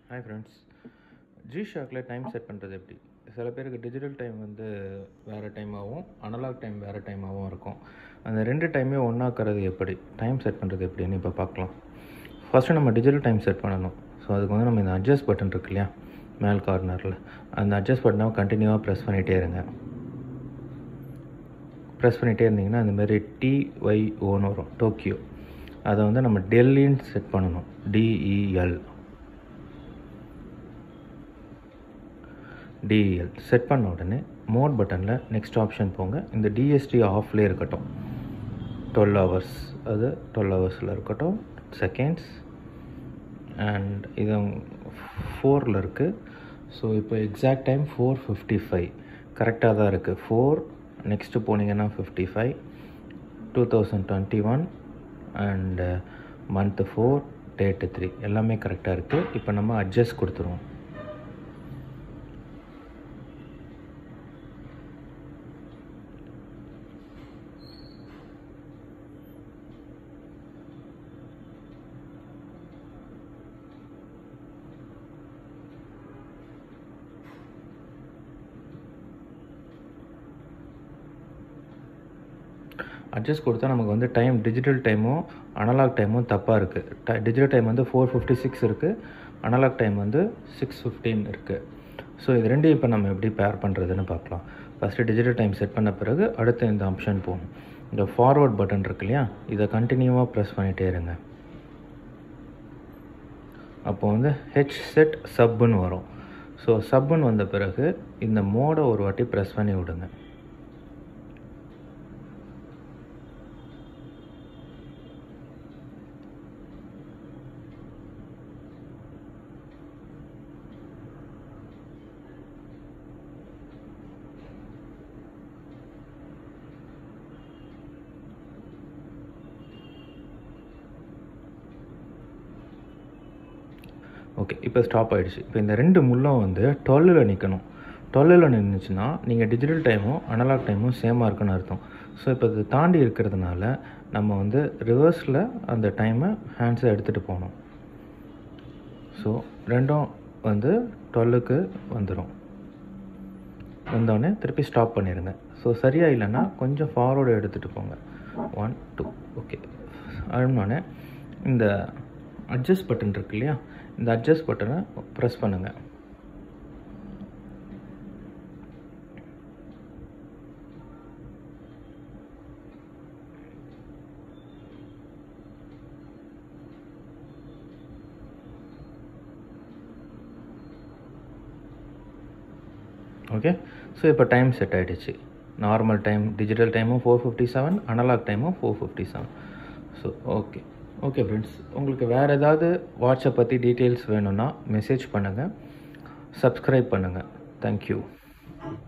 hi friends G ஷாக்கில் time set பண்ணுறது எப்படி சில பேருக்கு டிஜிட்டல் டைம் வந்து வேறு டைமாகவும் அனலாக் டைம் வேறு டைமாகவும் இருக்கும் அந்த ரெண்டு டைமே ஒன்றாக்கிறது எப்படி டைம் செட் பண்ணுறது எப்படின்னு இப்போ பார்க்கலாம் ஃபஸ்ட்டு நம்ம டிஜிட்டல் டைம் செட் பண்ணணும் ஸோ அதுக்கு வந்து நம்ம இந்த அட்ஜஸ்ட் பட்டன் இருக்கு இல்லையா மேல் கார்னரில் அந்த அட்ஜஸ்ட் பட்டனை கண்டினியூவாக ப்ரெஸ் பண்ணிகிட்டே இருங்க ப்ரெஸ் பண்ணிகிட்டே இருந்தீங்கன்னா அந்த மாதிரி டிஒய் ஓன்னு வரும் டோக்கியோ அதை வந்து நம்ம டெல்லின்னு செட் பண்ணணும் டிஇஎல் டிஇஎல் செட் பண்ண உடனே மோட் பட்டனில் நெக்ஸ்ட் ஆப்ஷன் போங்க இந்த டிஎஸ்டி ஆஃப்லேயே இருக்கட்டும் டுவெல் ஹவர்ஸ் அது டுவெல் ஹவர்ஸில் இருக்கட்டும் செகண்ட்ஸ் அண்ட் இது ஃபோரில் இருக்குது ஸோ இப்போ exact time four fifty five கரெக்டாக தான் இருக்குது ஃபோர் நெக்ஸ்ட்டு போனீங்கன்னா fifty five two thousand twenty one and month four date three எல்லாமே கரெக்டாக இருக்குது இப்போ நம்ம அட்ஜஸ்ட் கொடுத்துருவோம் அட்ஜஸ்ட் கொடுத்தா நமக்கு வந்து டைம் டிஜிட்டல் டைமும் அனலாக் டைமும் தப்பாக இருக்குது ட டிஜிட்டல் டைம் வந்து ஃபோர் ஃபிஃப்டி சிக்ஸ் இருக்குது அனலாக் டைம் வந்து சிக்ஸ் ஃபிஃப்டீன் இருக்குது ஸோ இது ரெண்டையும் இப்போ நம்ம எப்படி பேர் பண்ணுறதுன்னு பார்க்கலாம் ஃபஸ்ட்டு டிஜிட்டல் டைம் செட் பண்ண பிறகு அடுத்து இந்த ஆப்ஷன் போகணும் இந்த ஃபார்வர்ட் பட்டன் இருக்கு இல்லையா இதை கண்டினியூவாக ப்ரெஸ் பண்ணிகிட்டே இருங்க அப்போ வந்து ஹெச் செட் சப்புன்னு வரும் ஸோ சப்புன்னு வந்த பிறகு இந்த மோடை ஒரு வாட்டி ப்ரெஸ் பண்ணி விடுங்க ஓகே இப்போ ஸ்டாப் ஆகிடுச்சு இப்போ இந்த ரெண்டு முள்ளும் வந்து டுவெல்லில் நிற்கணும் டுவெல்லில் நின்றுச்சுன்னா நீங்கள் டிஜிட்டல் டைமும் அனலாக் டைமும் சேமாக இருக்குன்னு அர்த்தம் ஸோ இப்போ இது தாண்டி இருக்கிறதுனால நம்ம வந்து ரிவர்ஸில் அந்த டைமை ஹேண்ட்ஸை எடுத்துகிட்டு போகணும் ஸோ ரெண்டும் வந்து டுவெல்லுக்கு வந்துடும் வந்தோடனே திருப்பி ஸ்டாப் பண்ணிடுங்க ஸோ சரியாக இல்லைன்னா கொஞ்சம் ஃபார்வர்டு எடுத்துகிட்டு போங்க ஒன் டூ ஓகே அழுனோடனே இந்த அட்ஜஸ்ட் பட்டன் இருக்கு இல்லையா இந்த அட்ஜஸ்ட் பட்டனை ப்ரெஸ் பண்ணுங்கள் ஓகே ஸோ இப்போ டைம் செட் ஆகிடுச்சு நார்மல் டைம் டிஜிட்டல் டைமும் ஃபோர் ஃபிஃப்டி செவன் அனலாக் டைமும் four fifty seven so okay okay friends உங்களுக்கு வேறு ஏதாவது வாட்ஸ்அப் பற்றி டீட்டெயில்ஸ் வேணும்னா மெசேஜ் பண்ணுங்கள் சப்ஸ்கிரைப் பண்ணுங்கள் தேங்க்யூ